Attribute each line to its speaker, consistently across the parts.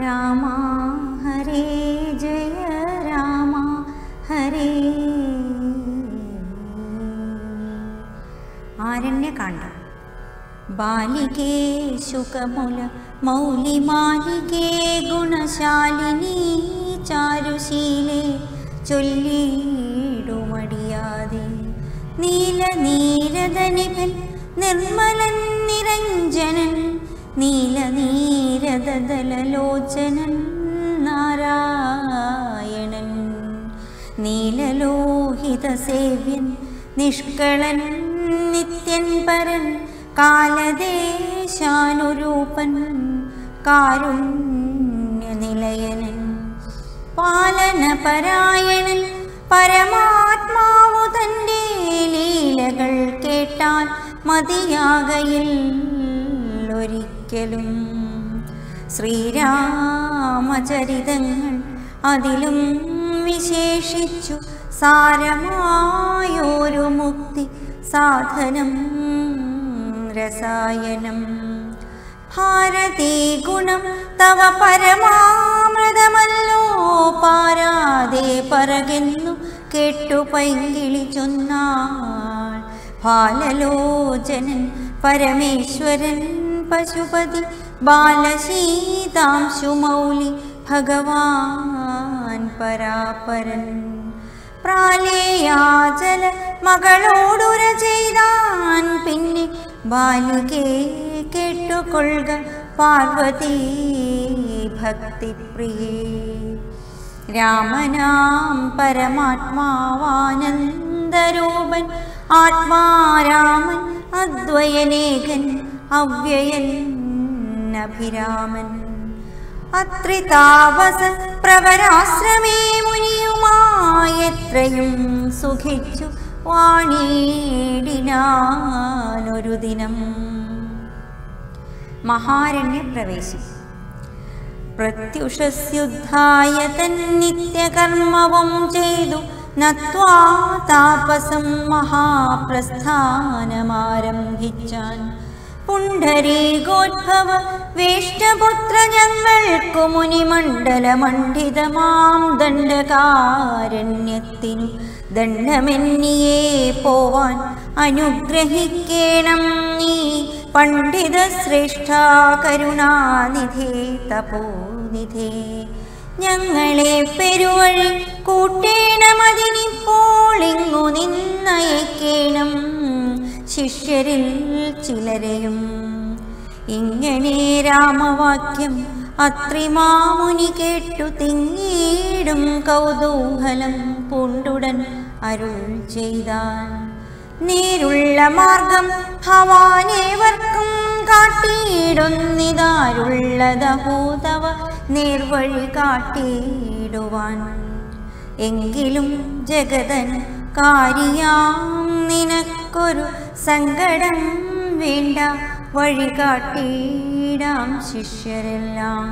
Speaker 1: രാമ ഹരേ ജയ രാമ ഹരേ ആരണ്യകാണ്ഡം ബാലികേ ശുകമുല മൗലിമാലികേ ഗുണശാലിനി ചാരുശീലേ ചൊല്ലിടുമടിയാതെ നീല നീരദനിഭൻ നിർമ്മലൻ നിരഞ്ജനൻ നീല നീരദലലോചനൻ നാരായണൻ നീലലോഹിത സേവ്യൻ നിഷ്കളൻ നിത്യൻ പരൻ കാലദേശാനുരൂപൻ കാരുണ്യനിലയനൻ പാലനപരായണൻ പരമാത്മാവു തൻ്റെ ലീലകൾ കേട്ടാൽ മതിയാകയിൽ ഒരിക്കലും ശ്രീരാമചരിതങ്ങൾ അതിലും വിശേഷിച്ചു സാരമായൊരു മുക്തി സാധനം രസായനം ഭാരതീ ഗുണം തവ പരമാമൃതമല്ലോ പാരാതെ പറകെന്നു കേട്ടു പൈങ്കിളി ചൊന്നാൾ ബാലലോചനൻ പരമേശ്വരൻ പശുപതി ബാലശീതാംശുമൗലി ഭഗവാൻ പരാപരൻ പ്രാലേയാചല മകളോടുര ചെയ്താൻ പിന്നെ ബാലികേ കേട്ടുകൊള്ളുക പാർവതി ഭക്തിപ്രിയേ രാമനാം പരമാത്മാവാനന്ദരൂപൻ ആത്മാരാമൻ അദ്വയനേകൻ അവ്യയൻ അഭിരാമൻ അത്രി താപസ പ്രവരാശ്രമേ മുനിയുമായെത്രയും സുഖിച്ചു വാണിയിടിനാനൊരു ദിനം മഹാരണ്യപ്രവേശം പ്രത്യുഷസ്യുദ്ധായ തന്നിത്യകർമ്മവും ചെയ്തു നത്വാ താപസം മഹാപ്രസ്ഥാനമാരംഭിച്ചാൻ പുണ്ഡരീകോദ്ഭവ വേഷ്ടപുത്ര ഞങ്ങൾക്കു മുനിമണ്ഡലമണ്ഡിതമാം ദണ്ഡകാരണ്യത്തിനു ദണ്ഡമെന്നിയേ പോവാൻ അനുഗ്രഹിക്കേണം നീ പണ്ഡിത ശ്രേഷ്ഠ കരുണാനിധേ തപോനിധേ ഞങ്ങളെ പെരുവഴി കൂട്ടേണമതിനിപ്പോൾ ഇങ്ങു നിന്നയക്കേണം ശിഷ്യരിൽ ചിലരെയും ഇങ്ങനെ രാമവാക്യം അത്രിമാമുനി കേട്ടു തിങ്ങിയിടും കൗതൂഹലം പൂണ്ടുടൻ അരുൾ ചെയ്താൻ നേരുള്ള മാർഗം ഭവാനേവർക്കും കാട്ടിയിടുന്നിതാരുള്ളതഹൂതവ നേർവഴി കാട്ടിയിടുവാൻ എങ്കിലും ജഗതൻ കാരിയാം നിനക്കൊരു സങ്കടം വേണ്ട വഴി കാട്ടിയിടാം ശിഷ്യരെല്ലാം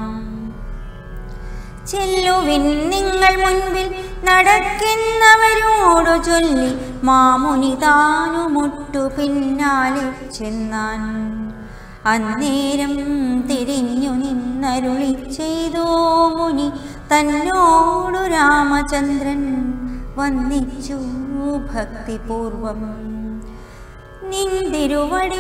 Speaker 1: ചെല്ലുവിൻ നിങ്ങൾ മുൻപിൽ നടക്കുന്നവരോടു ചൊല്ലി മാമുനി താനു മുട്ടു പിന്നാലെ ചെന്നാൻ അന്നേരം തിരിഞ്ഞു നിന്നരുളി ചെയ്തോ മുനി തന്നോടു രാമചന്ദ്രൻ വന്നിച്ചു ഭക്തിപൂർവം നിന്തിരുവടി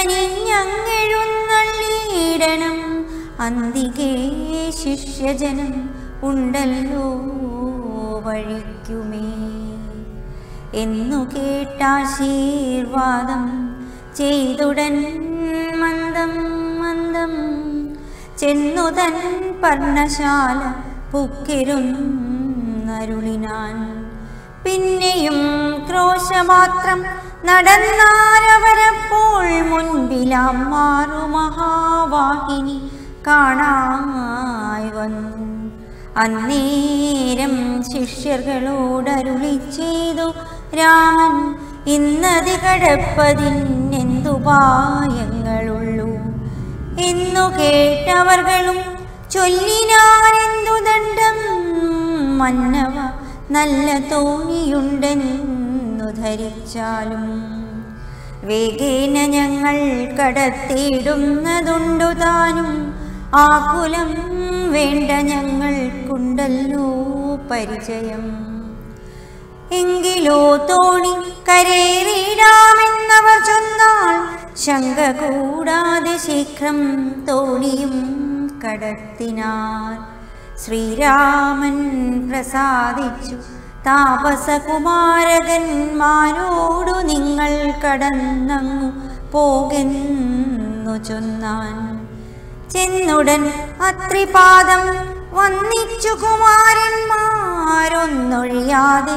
Speaker 1: കനിഞ്ഞങ്ങെഴുന്നള്ളിയിടണം അന്തികേ ശിഷ്യജനം ഉണ്ടല്ലോ വഴിക്കുമേ എന്നു കേട്ടാശീർവാദം ചെയ്തുടൻ മന്ദം മന്ദം ചെന്നു തൻ പർണശാല പുക്കിരുന്നരുളിനാൻ പിന്നെയും ക്രോശമാത്രം നടന്നാരവരപ്പോൾ മുൻപിലാം മാറു മഹാവാഹിനി കാണായി വന്നു അന്നേരം ശിഷ്യர்களോടരുളി ചെയ്തു രാമൻ ഇന്നതി കടപ്പതിനെന്തുപായങ്ങളുള്ളൂ എന്നു കേട്ടവർകളും ചൊല്ലിനാരെന്തു ദണ്ഡം മന്നവ നല്ല തോണിയുണ്ടെന്നു ധരിച്ചാലും വേഗേന ഞങ്ങൾ കടത്തിയിടുന്നതുണ്ടു താനും ആകുലം വേണ്ട ഞങ്ങൾക്കുണ്ടല്ലോ പരിചയം എങ്കിലോ തോണി കരേറിയിടാമെന്നവർ ചൊന്നാൽ ശങ്ക കൂടാതെ ശീഘ്രം തോണിയും കടത്തിനാർ ശ്രീരാമൻ പ്രസാദിച്ചു താപസകുമാരകന്മാരോടു നിങ്ങൾ കടന്നങ്ങു പോകുന്നു ചൊന്നാൻ ചെന്നുടൻ അത്രിപാദം വന്നിച്ചു കുമാരന്മാരൊന്നൊഴിയാതെ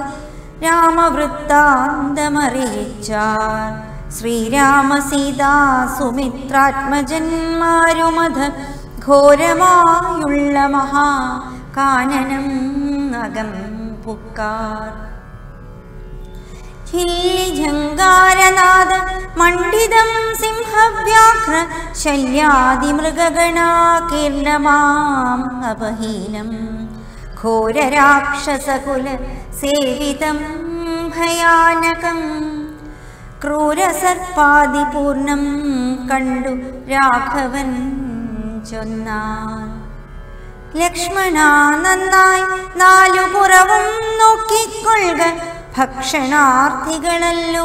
Speaker 1: രാമവൃത്താന്തമറിയിച്ചാർ ശ്രീരാമ സീതാ സുമിത്രാത്മജന്മാരുമധ ഘോരമായുള്ള മഹാകാനനം അകം പുക്കാർ ഹില്ലിജങ്കാരനാദ മണ്ഡിതം സിംഹവ്യാഘ്ര ശല്യാതിമൃഗഗണാകീർണമാം അപഹീനം ഘോരരാക്ഷസകുല സേവിതം ഭയാനകം ക്രൂരസർപ്പാദിപൂർണം കണ്ടു രാഘവൻ ചൊന്നാൻ ലക്ഷ്മണ നന്നായി നാലു പുറവും നോക്കിക്കൊള്ളുക ഭക്ഷണാർത്ഥികളല്ലോ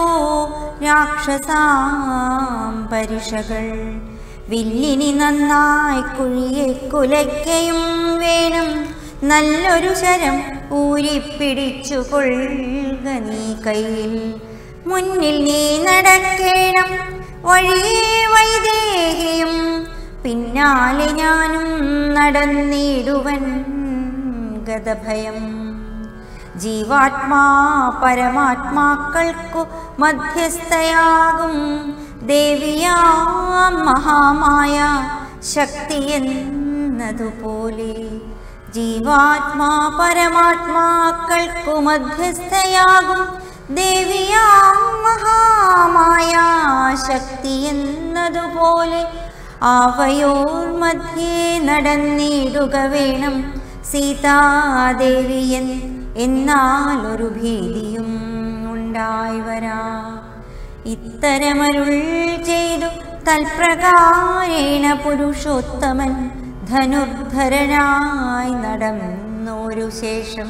Speaker 1: രാക്ഷസാം പരിഷകൾ വില്ലിനി നന്നായി കുഴിയെ കുലയ്ക്കയും വേണം നല്ലൊരു ശരം ഊരിപ്പിടിച്ചു കൊള്ളുക നീ കയ്യിൽ മുന്നിൽ നീ നടക്കേണം വഴിയേ വൈദേഹിയും പിന്നാലെ ഞാനും നടന്നിടുവൻ ഗതഭയം ജീവാത്മാ പരമാത്മാക്കൾക്കു മധ്യസ്ഥയാകും ദേവിയാം മഹാമായ ശക്തി എന്നതുപോലെ ജീവാത്മാ പരമാത്മാക്കൾക്കു മധ്യസ്ഥയാകും ദേവിയാം മഹാമായ ശക്തി എന്നതുപോലെ ആവയോർ മധ്യേ നടന്നിടുക വേണം സീതാദേവിയൻ എന്നാൽ ഒരു ഭീതിയും ഉണ്ടായി വരാ ഇത്തരമരുൾ ചെയ്തു തൽപ്രകാരേണ പുരുഷോത്തമൻ ധനുർധരനായി നടന്നൊരു ശേഷം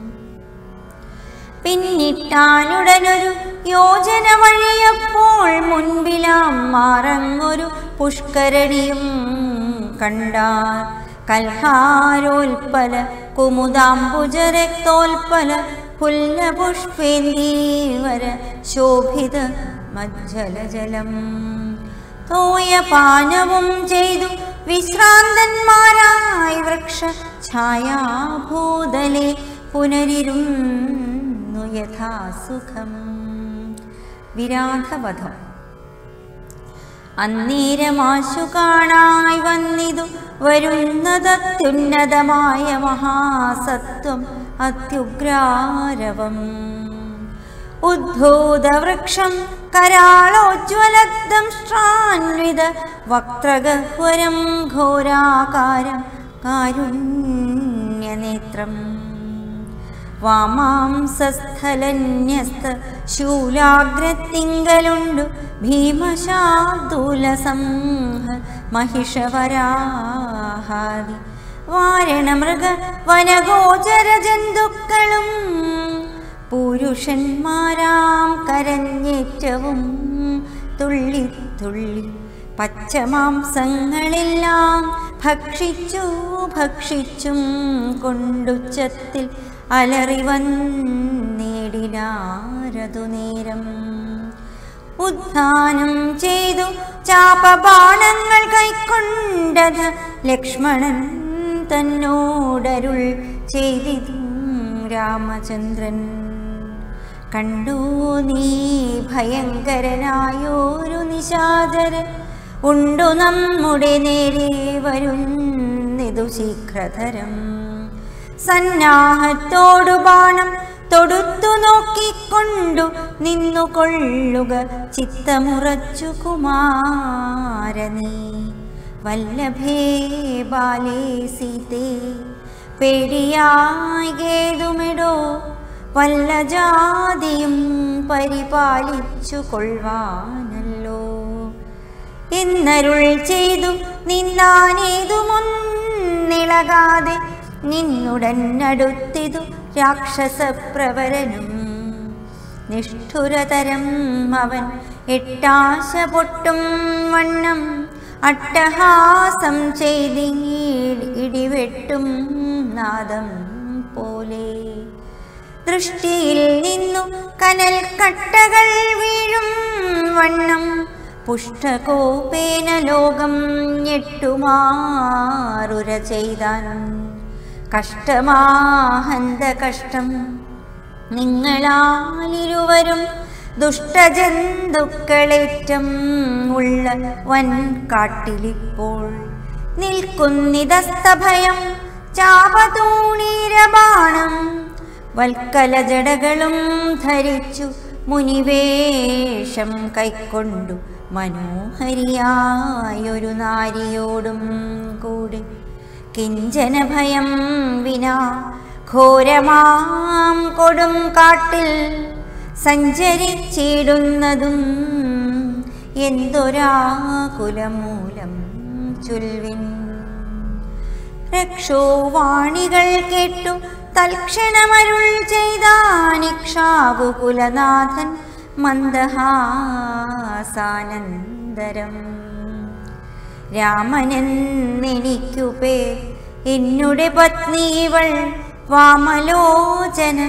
Speaker 1: പിന്നിട്ടാനുടനൊരു യോജന വഴിയപ്പോൾ മുൻപിലാം മാറങ്ങൊരു പുഷ്കരണിയും കണ്ടാർ കൽഹാരോൽപ്പല കുമുദാംബുജരക്തോൽപ്പല പുല്ലപുഷ്പേന്ദീവര ശോഭിത മജ്ജലജലം തോയപാനവും ചെയ്തു വിശ്രാന്തന്മാരായി വൃക്ഷ ഛായാഭൂതലെ പുനരിരുന്നു യഥാസുഖം വിരാധവധം അന്നേരമാശു കാണായി വന്നിതു വരുന്നതത്യുന്നതമായ മഹാസത്വം അത്യുഗ്രാരവം ഉദ്ധൂതവൃക്ഷം കരാളോജ്വലദംഷ്ട്രാന്വിത വക്ത്രഗഹ്വരം ഘോരാകാരം കാരുണ്യനേത്രം വാമാംസസ്ഥലന്യസ്ത ശൂലാഗ്രത്തിങ്കലുണ്ടു ഭീമശാർദൂലസംഹ മഹിഷവരാഹാദി വാരണമൃഗ വനഗോചര ജന്തുക്കളും പുരുഷന്മാരാം കരഞ്ഞേറ്റവും തുള്ളി തുള്ളി പച്ചമാംസങ്ങളെല്ലാം ഭക്ഷിച്ചു ഭക്ഷിച്ചും കൊണ്ടുച്ചത്തിൽ അലറി വന്നേടിനാരതു നേരം ഉദ്ധാനം ചെയ്തു ചാപബാണങ്ങൾ കൈക്കൊണ്ടത് ലക്ഷ്മണൻ തന്നോടരുൾ ചെയ്തിതും രാമചന്ദ്രൻ കണ്ടു നീ ഭയങ്കരനായോരു നിശാചരൻ ഉണ്ടു നമ്മുടെ നേരെ വരുന്നിതു ശീഘ്രതരം സന്നാഹത്തോടു ബാണം തൊടുത്തു നോക്കിക്കൊണ്ടു നിന്നു കൊള്ളുക ചിത്തമുറച്ചു കുമാരനീ വല്ലഭേ ബാലേ സീതേ പേടിയായി ഗേതുമിടോ വല്ല ജാതിയും പരിപാലിച്ചു കൊള്ളുവാനല്ലോ എന്നരുൾ ചെയ്തു നിന്നാനേതു നിളകാതെ നിന്നുടൻ അടുത്തിതു രാക്ഷസപ്രവരനും നിഷ്ഠുരതരം അവൻ എട്ടാശ പൊട്ടും വണ്ണം അട്ടഹാസം ചെയ്തി ഇടിവെട്ടും നാദം പോലെ ദൃഷ്ടിയിൽ നിന്നു കനൽ കട്ടകൾ വീഴും വണ്ണം പുഷ്ടകോപേന ലോകം ഞെട്ടുമാറുര ചെയ്താൻ കഷ്ടമാഹന്ത കഷ്ടം നിങ്ങളാലിരുവരും ദുഷ്ടജന്തുക്കളേറ്റം ഉള്ള വൻ കാട്ടിലിപ്പോൾ നിൽക്കുന്നിതസ്തഭയം ചാപതൂണീരബാണം വൽക്കല ജടകളും ധരിച്ചു മുനിവേഷം കൈക്കൊണ്ടു മനോഹരിയായൊരു നാരിയോടും കൂടെ കിഞ്ചന ഭയം വിനാ ഘോരമാം കൊടും കാട്ടിൽ സഞ്ചരിച്ചിടുന്നതും എന്തൊരാകുലമൂലം ചൊൽവിൻ രക്ഷോവാണികൾ കേട്ടു തൽക്ഷണമരുൾ ചെയ്താനിക്ഷാകുകുലനാഥൻ മന്ദഹാസാനന്ദരം രാമനെന്നെനിക്കു പേർ എന്നുടെ പത്നീവൾ വാമലോചന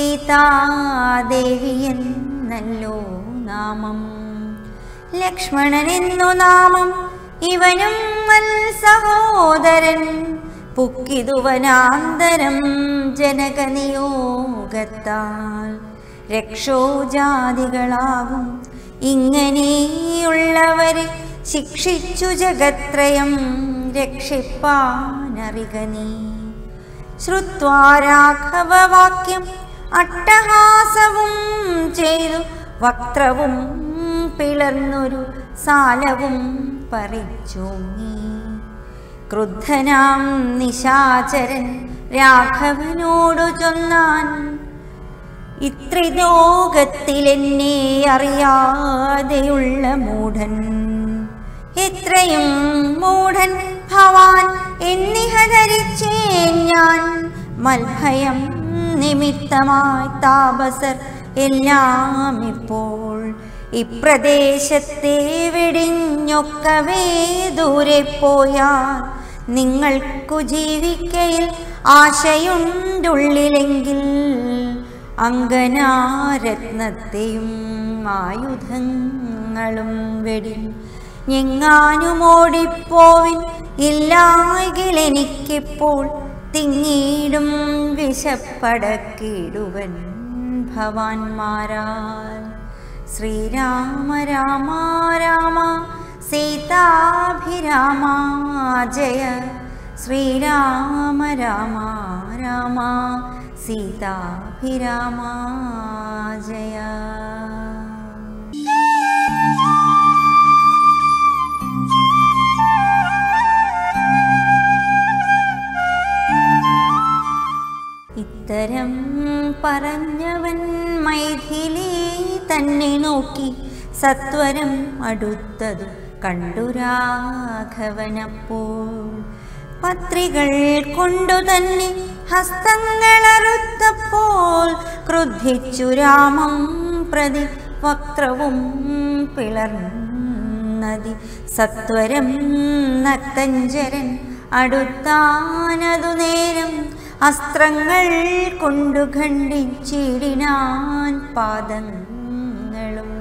Speaker 1: സീതാദേവിയെന്നല്ലോ നാമം ലക്ഷ്മണനെന്നു നാമം ഇവനും വൽ സഹോദരൻ പുക്കിതുവനാന്തരം ജനകനിയോഗത്താൽ രക്ഷോജാതികളാകും ഇങ്ങനെയുള്ളവരെ ശിക്ഷിച്ചു ജഗത്രയം രക്ഷിപ്പാനറിക നീ ശ്രുത്വാ രാഘവവാക്യം അട്ടഹാസവും ചെയ്തു വക്രവും പിളർന്നൊരു സാലവും പറിച്ചോങ്ങി ക്രുദ്ധനാം നിശാചരൻ രാഘവനോടു ചൊന്നാൻ ഇത്രിലോകത്തിലെന്നെ അറിയാതെയുള്ള മൂഢൻ എത്രയും മൂഢൻ ഭവാൻ എന്നിഹ ധരിച്ചേ ഞാൻ മൽഭയം നിമിത്തമായി താപസർ എല്ലാം ഇപ്പോൾ ഇപ്രദേശത്തെ വെടിഞ്ഞൊക്കവേ ദൂരെ പോയാൽ നിങ്ങൾക്കു ജീവിക്കയിൽ ആശയുണ്ടുള്ളിലെങ്കിൽ അങ്കനാരത്നത്തെയും ആയുധങ്ങളും വെടി ഞെങ്ങാനും ഓടിപ്പോവിൻ ഇല്ലായെങ്കിൽ എനിക്കിപ്പോൾ തിങ്ങിയിടും വിശപ്പടക്കിടുവൻ ഭവാൻമാരാൽ ശ്രീരാമ രാമ രാമ സീതാഭിരാമ ജയ ശ്രീരാമ രാമ രാമ സീതാഭിരാമ ജയ ഇത്തരം പറഞ്ഞവൻ മൈഥിലി തന്നെ നോക്കി സത്വരം അടുത്തതു കണ്ടു രാഘവനപ്പോൾ പത്രികൾ കൊണ്ടു തന്നെ ഹസ്തങ്ങളറുത്തപ്പോൾ ക്രുദ്ധിച്ചു രാമം പ്രതി വക്രവും പിളർന്നതി സത്വരം നക്തഞ്ചരൻ അടുത്താനതു നേരം അസ്ത്രങ്ങൾ കൊണ്ടു ഖണ്ഡിച്ചിടിനാൻ പാദങ്ങളും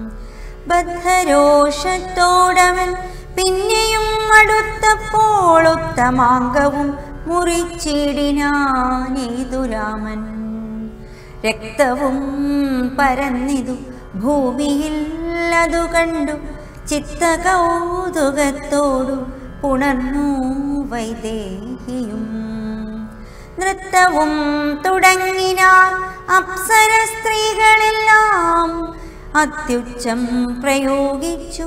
Speaker 1: ബദ്ധരോഷത്തോടവൻ പിന്നെയും അടുത്തപ്പോൾ ഉത്തമാംഗവും മുറിച്ചിടിനാനേതു രാമൻ രക്തവും പരന്നിതു ഭൂമിയിൽ അതു കണ്ടു ചിത്തകൗതുകത്തോടു പുണർന്നു വൈദേഹിയും നൃത്തവും തുടങ്ങിനാർ അപ്സര സ്ത്രീകളെല്ലാം അത്യുച്ചം പ്രയോഗിച്ചു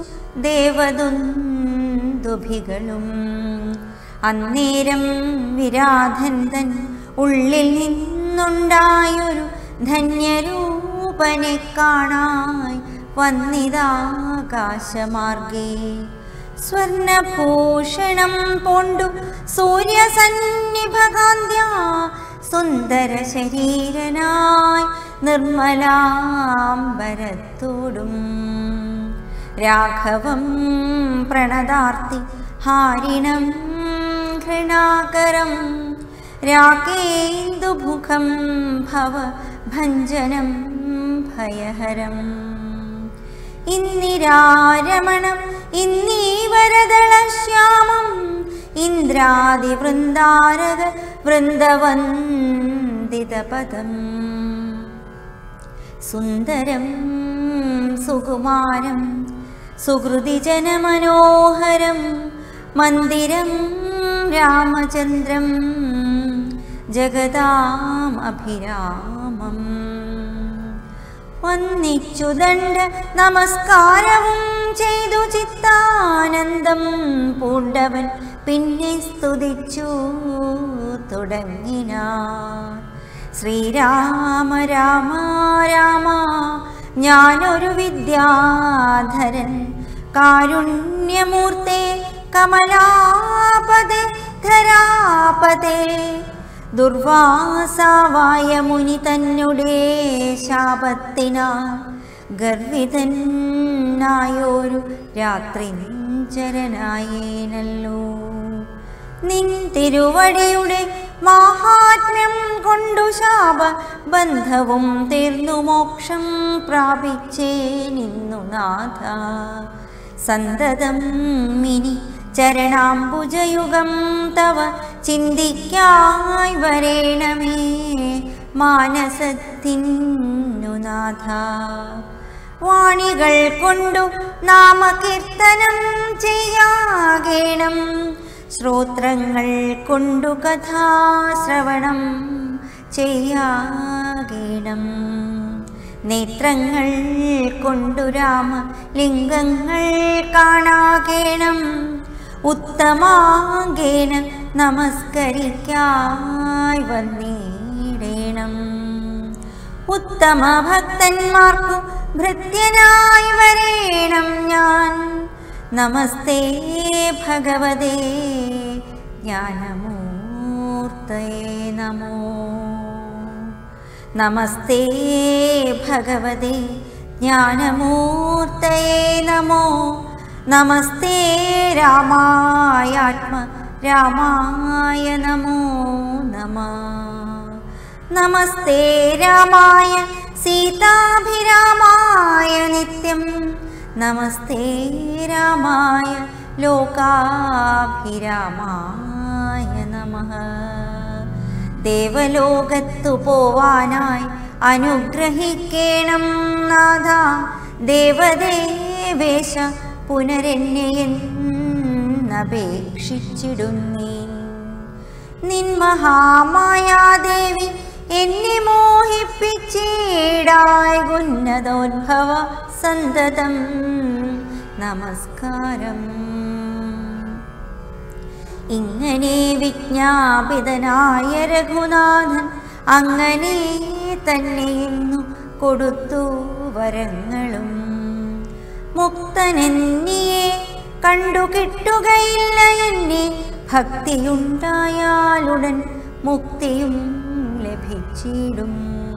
Speaker 1: ദേവദുന്ദുഭികളും അന്നേരം വിരാധന്തൻ ഉള്ളിൽ നിന്നുണ്ടായൊരു ധന്യരൂപനെ കാണായി വന്നിതാകാശമാർഗേ സ്വർണഭൂഷണം പോണ്ടു സൂര്യസന്നിഭകാന്ത്യ സുന്ദര ശരീരനായി നിർമ്മലാംബരത്തോടും രാഘവം പ്രണതാർത്തി ഹാരിണം ഘൃണാകരം രാഗേന്ദുമുഖം ഭവ ഭഞ്ജനം ഭയഹരം ഇന്ദിരാരമണം ഇന്നീവരദളശ്യാമം ഇന്ദ്രാദിവൃന്ദാരക വൃന്ദവന്ദിതപദം സുന്ദരം സുകുമാരം സുഹൃതിജനമനോഹരം മന്ദിരം രാമചന്ദ്രം ജഗതാം അഭിരാമം വന്നിച്ചു ദണ്ഡ നമസ്കാരവും ചെയ്തു ചിത്താനന്ദം പൂണ്ടവൻ പിന്നെ സ്തുതിച്ചു തുടങ്ങിനാർ ശ്രീരാമ രാമ രാമ ഞാനൊരു വിദ്യാധരൻ കാരുണ്യമൂർത്തെ കമലാപതേ ധരാപതേ ദുർവാസാവായ മുനി തന്നുടേ ശാപത്തിനാൽ ഗർവിതനായൊരു രാത്രിഞ്ചരനായേനല്ലോ നിൻ തിരുവടിയുടെ മാഹാത്മ്യം കൊണ്ടു ശാപ ബന്ധവും തീർന്നു മോക്ഷം പ്രാപിച്ചേ നിന്നു നാഥ സന്തതം മിനി ചരണാംബുജയുഗം തവ ചിന്തിക്കായി വരേണമേ മാനസത്തിന്നു നാഥ വാണികൾ കൊണ്ടു നാമകീർത്തനം ചെയ്യാകേണം ശ്രോത്രങ്ങൾ കൊണ്ടു കഥാശ്രവണം ചെയ്യാകേണം നേത്രങ്ങൾ കൊണ്ടു രാമ ലിംഗങ്ങൾ കാണാകേണം ഉത്തമാകേന നമസ്കരിക്കായി വന്നിടേണം ഉത്തമ ഭക്തന്മാർക്കു ഭൃത്യനായി വരേണം ഞാൻ നമസ്തേ ഭഗവതേ ജ്ഞാനമൂർത്തയേ നമോ നമസ്തേ ഭഗവതേ ജ്ഞാനമൂർത്തയേ നമോ നമസ്തേ രാമായാത്മ രാമായ നമോ നമ നമസ്തേ രാമായ സീതാഭിരാമായ നിത്യം നമസ്തേ രാമായ ലോകാഭിരാമായ നമഃ ദേവലോകത്തു പോവാനായി അനുഗ്രഹിക്കേണം നാഥ ദേവദേവേശ പുനരെന്നെയെന്നപേക്ഷിച്ചിടുന്നീൻ നിൻ മഹാമായാദേവി എന്നെ മോഹിപ്പിച്ചേടായി ഉന്നതോദ്ഭവ സന്തതം നമസ്കാരം ഇങ്ങനെ വിജ്ഞാപിതനായ രഘുനാഥൻ അങ്ങനെ തന്നെയെന്നു കൊടുത്തു വരങ്ങളും മുക്തനെന്നിയെ കണ്ടു കിട്ടുകയില്ല എന്നെ ഭക്തിയുണ്ടായാലുടൻ മുക്തിയും ലഭിച്ചിടും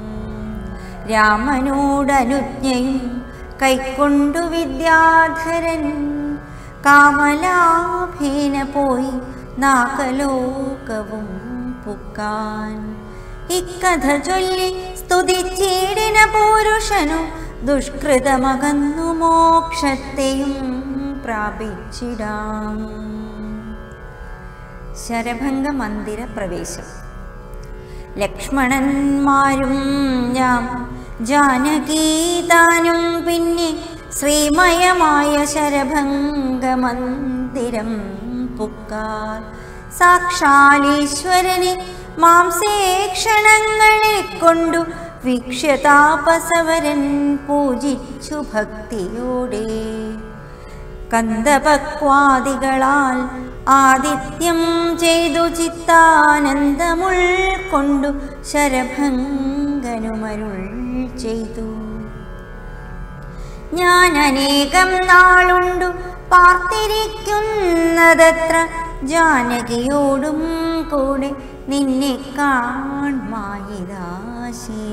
Speaker 1: രാമനോടനുജ്ഞയും കൈക്കൊണ്ടു വിദ്യാധരൻ കാമലാഭേന പോയി നാഗലോകവും പുക്കാൻ ഇക്കഥ ചൊല്ലി സ്തുതിച്ചീടിന പുരുഷനു ദുഷ്കൃതമകന്നു മോക്ഷത്തെയും പ്രാപിച്ചിടാം ശരഭംഗ മന്ദിര പ്രവേശം ലക്ഷ്മണന്മാരും ഞാൻ ജാനകീതാനും പിന്നെ ശ്രീമയമായ ശരഭംഗ മന്ദിരം പുക്കാർ സാക്ഷാലീശ്വരനെ മാംസേക്ഷണങ്ങളെ കൊണ്ടു വീക്ഷ്യതാപസവരൻ പൂജിച്ചു ഭക്തിയോടെ കന്ദപക്വാദികളാൽ ആദിത്യം ചെയ്തു ചിത്താനന്ദമുൾക്കൊണ്ടു ശരഭംഗനുമരുൾ ചെയ്തു ഞാൻ അനേകം നാളുണ്ടു പാർത്തിരിക്കുന്നതത്ര ജാനകിയോടും കൂടെ നിന്നെ കാൺമായിരാശേ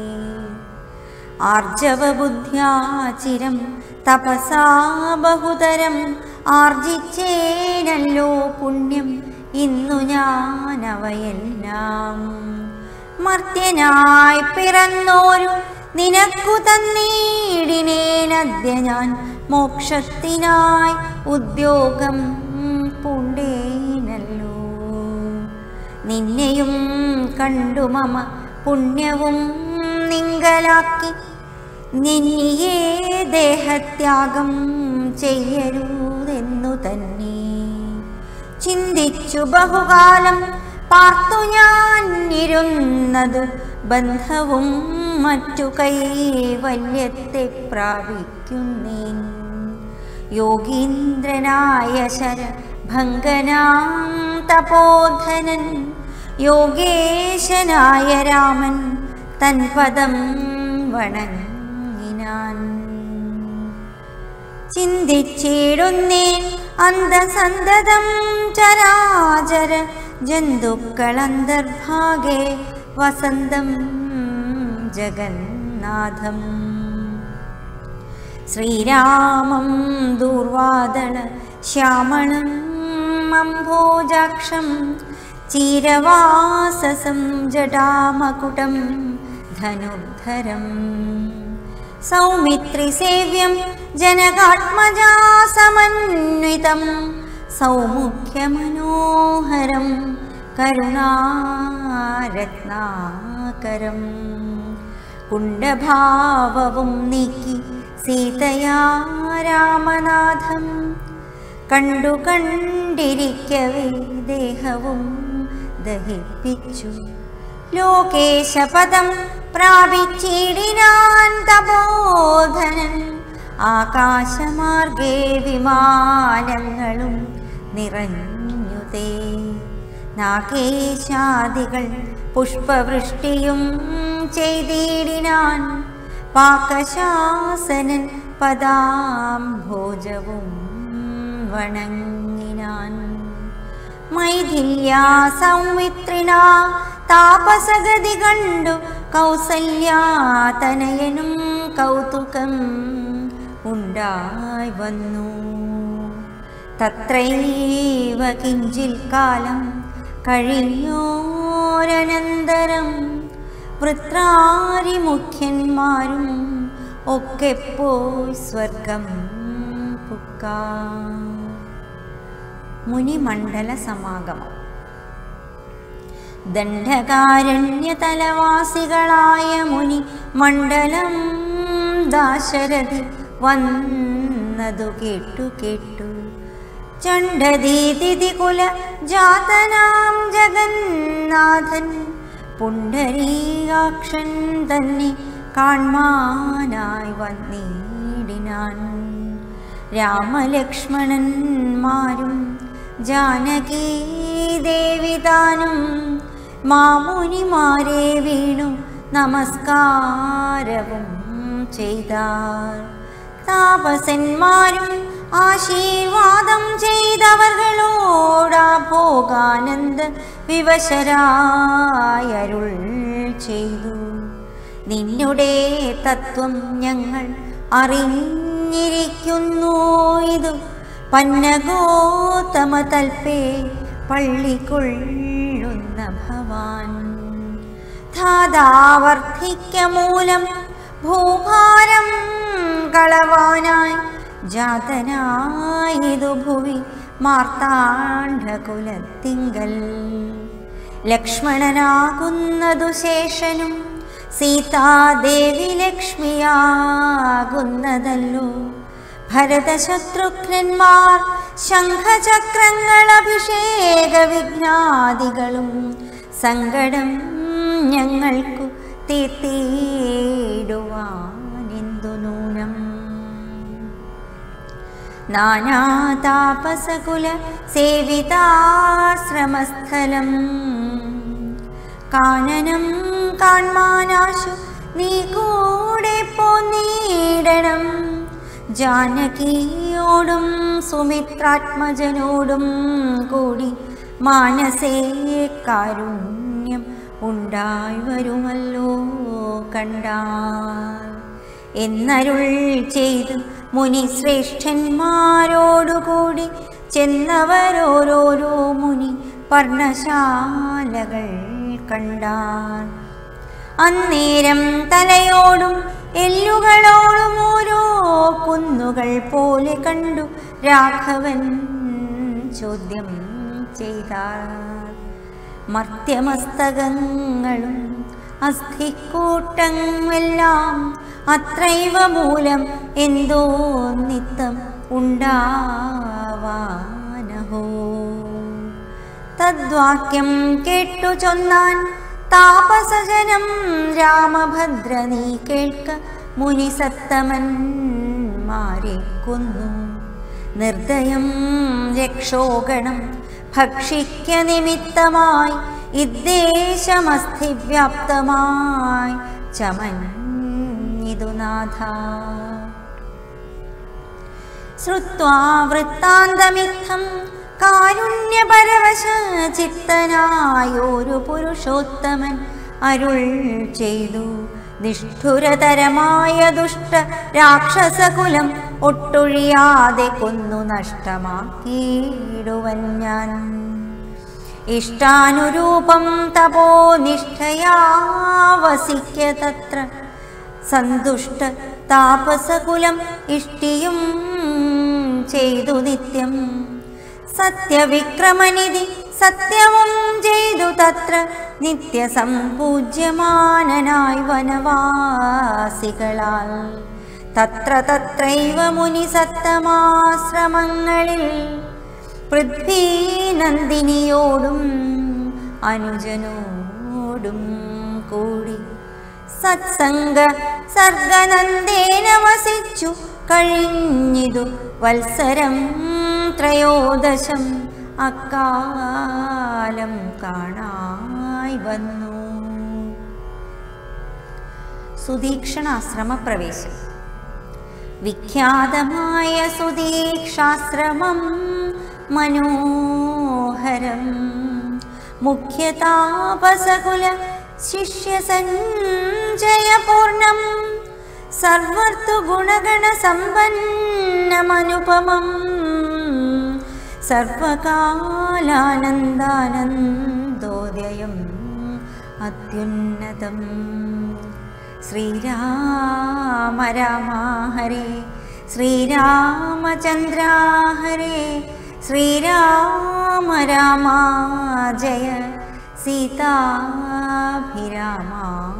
Speaker 1: ആർജവബുദ്ധ്യാചിരം തപസാ ബഹുതരം ആർജിച്ചേനല്ലോ പുണ്യം ഇന്നു ഞാനവയെല്ലാം മർത്യനായി പിറന്നോരു നിനക്കു തന്നീടിനേനദ്യ ഞാൻ മോക്ഷത്തിനായി ഉദ്യോഗം പൂണ്ടേനല്ലോ നിന്നെയും കണ്ടു മമ പുണ്യവും നിങ്കലാക്കി നിന്നിയേ ദേഹത്യാഗം ചെയ്യരുതെന്നു തന്നെ ചിന്തിച്ചു ബഹുകാലം പാർത്തു ഞാൻ ഇരുന്നതു ബന്ധവും മറ്റു കൈവല്യത്തെ പ്രാപിക്കുന്നേൻ യോഗീന്ദ്രനായ ശരഭംഗനാം തപോധനൻ യോഗേശനായ രാമൻ തൻ പദം വണങ്ങിനാൻ ചിന്തിച്ചിടുന്നേൻ അന്തസന്തതം ചരാചര ജന്തുക്കളന്തർഭാഗേ വസന്തം ജഗന്നാഥം ശ്രീരാമം ദൂർവാദള ശ്യാമളം അംഭോജാക്ഷം ചീരവാസസം ജടാമകുടം ധനുർധരം സൗമിത്രിസേവ്യം ജനകാത്മജാ സമന്വിതം സൗമുഖ്യമനോഹരം കരുണാരത്നാകരം കുണ്ഡഭാവവും നീക്കി സീതയാ രാമനാഥം കണ്ടു കണ്ടിരിക്കവേ ദേഹവും ദഹിപ്പിച്ചു ലോകേശപദം പ്രാപിച്ചിടിനാൻ തപോധനൻ ആകാശമാർഗേ വിമാനങ്ങളും നിറഞ്ഞുതേ നാഗേശാദികൾ പുഷ്പവൃഷ്ടിയും ചെയ്തിടിനാൻ പാകശാസനൻ പദാംഭോജവും വണങ്ങിനാൻ മൈഥില്യാ സൗമിത്രിണ താപസഗതി കണ്ടു കൗസല്യാതനയനും കൗതുകം ഉണ്ടായി വന്നു തത്രൈവ കിഞ്ചിൽ കാലം കഴിഞ്ഞോരനന്തരം വൃത്രാരിമുഖ്യന്മാരും ഒക്കെ പോയി സ്വർഗം പുക്കാം മുനിമണ്ഡല സമാഗമം ദണ്ഡകാരണ്യതലവാസികളായ മുനി മണ്ഡലം ദാശരഥി വന്നതു കേട്ടു കേട്ടു ചണ്ഡദീതിഥി കുല ജാതനാം ജഗന്നാഥൻ പുണ്ടരീകാക്ഷൻ തന്നെ കാൺമാനായി വന്നിടിനാൻ രാമലക്ഷ്മണന്മാരും ജാനകീ ദേവിതാനും മാമുനിമാരെ വീണു നമസ്കാരവും ചെയ്താർ താപസന്മാരും ആശീർവാദം ചെയ്തവർകളോടാ ഭോഗാനന്ദ വിവശരായരുൾ ചെയ്തു നിന്നുടെ തത്വം ഞങ്ങൾ അറിഞ്ഞിരിക്കുന്നു ഇതു പന്നഗോതമ തൽപ്പേ പള്ളിക്കൊള്ളുന്ന ഭവാൻ ധാതാവർദ്ധിക്ക മൂലം ഭൂഭാരം കളവാനായി ജാതനായതു ഭുവി മാർത്താണ്ഡകുലത്തിങ്കൽ ലക്ഷ്മണനാകുന്നതു ശേഷനും സീതാദേവി ലക്ഷ്മിയാകുന്നതല്ലോ ഭരതശത്രുഘ്നന്മാർ ശംഖചക്രങ്ങൾ അഭിഷേക വിഘ്നാദികളും സങ്കടം ഞങ്ങൾക്കു തീർത്തിടുവാനെന്തു നൂനം നാനാതാപസകുല സേവിതാശ്രമസ്ഥലം കാനനം കാൺമാനാശു നീ കൂടെ പോന്നീടണം ജാനകിയോടും സുമിത്രാത്മജനോടും കൂടി മാനസേ കാരുണ്യം ഉണ്ടായി വരുമല്ലോ കണ്ടാൽ എന്നരുൾ ചെയ്ത് മുനി ശ്രേഷ്ഠന്മാരോടുകൂടി ചെന്നവരോരോരോ മുനി പർണശാലകൾ കണ്ടാർ അന്നേരം തലയോടും എല്ലുകളോടും ഓരോ കുന്നുകൾ പോലെ കണ്ടു രാഘവൻ ചോദ്യം ചെയ്താർ മർത്യമസ്തകങ്ങളും അസ്ഥിക്കൂട്ടമെല്ലാം അത്രൈവ മൂലം എന്തോ നിത്തം ഉണ്ടാവാനഹോ തദ്വാക്യം കേട്ടു ചൊന്നാൻ താപസജനം രാമഭദ്ര നീ കേൾക്ക മുനിസത്തമന്മാരെ കൊന്നു നിർദ്ദയം രക്ഷോഗണം ഭക്ഷിക്ക നിമിത്തമായി ഇദ്ദേശമസ്ഥിവ്യാപ്തമായി ചമന്നിതു നാഥ ശ്രുത്വാ വൃത്താന്തമിത്തം കാരുണ്യപരവശ ചിത്തനായൊരു പുരുഷോത്തമൻ അരുൾ ചെയ്തു നിഷ്ഠുരതരമായ ദുഷ്ട രാക്ഷസകുലം ഒട്ടൊഴിയാതെ കൊന്നു നഷ്ടമാക്കിയിടുവൻ ഞാൻ ഇഷ്ടാനുരൂപം തപോ നിഷ്ഠയാ വസിക്ക തത്ര സന്തുഷ്ട താപസകുലം ഇഷ്ടിയും ചെയ്തു നിത്യം സത്യവിക്രമനിധി സത്യവും ചെയ്തു തത്ര നിത്യസമ്പൂജ്യമാനനായി വനവാസികളാൽ തത്ര തത്രൈവ മുനി സത്തമാശ്രമങ്ങളിൽ പൃഥ്വീനന്ദിനിയോടും അനുജനോടും കൂടി സത്സംഗ സർഗനന്ദേന വസിച്ചു കഴിഞ്ഞിതു വത്സരം ത്രയോദശം അക്കാലം കാണായി വന്നു സുദീക്ഷണാശ്രമ പ്രവേശം വിഖ്യാതമായ സുദീക്ഷാശ്രമം മനോഹരം മുഖ്യതാപസകുല ശിഷ്യസഞ്ജയപൂർണം സർവർത്തു ഗുണഗണ സമ്പന്നമനുപമം സർവകാലാനന്ദാനന്ദോദയം അത്യുന്നതം ശ്രീരാമ രാമ ഹരേ ശ്രീരാമചന്ദ്ര ഹരേ ശ്രീരാമ രാമ ജയ സീതാഭിരാമ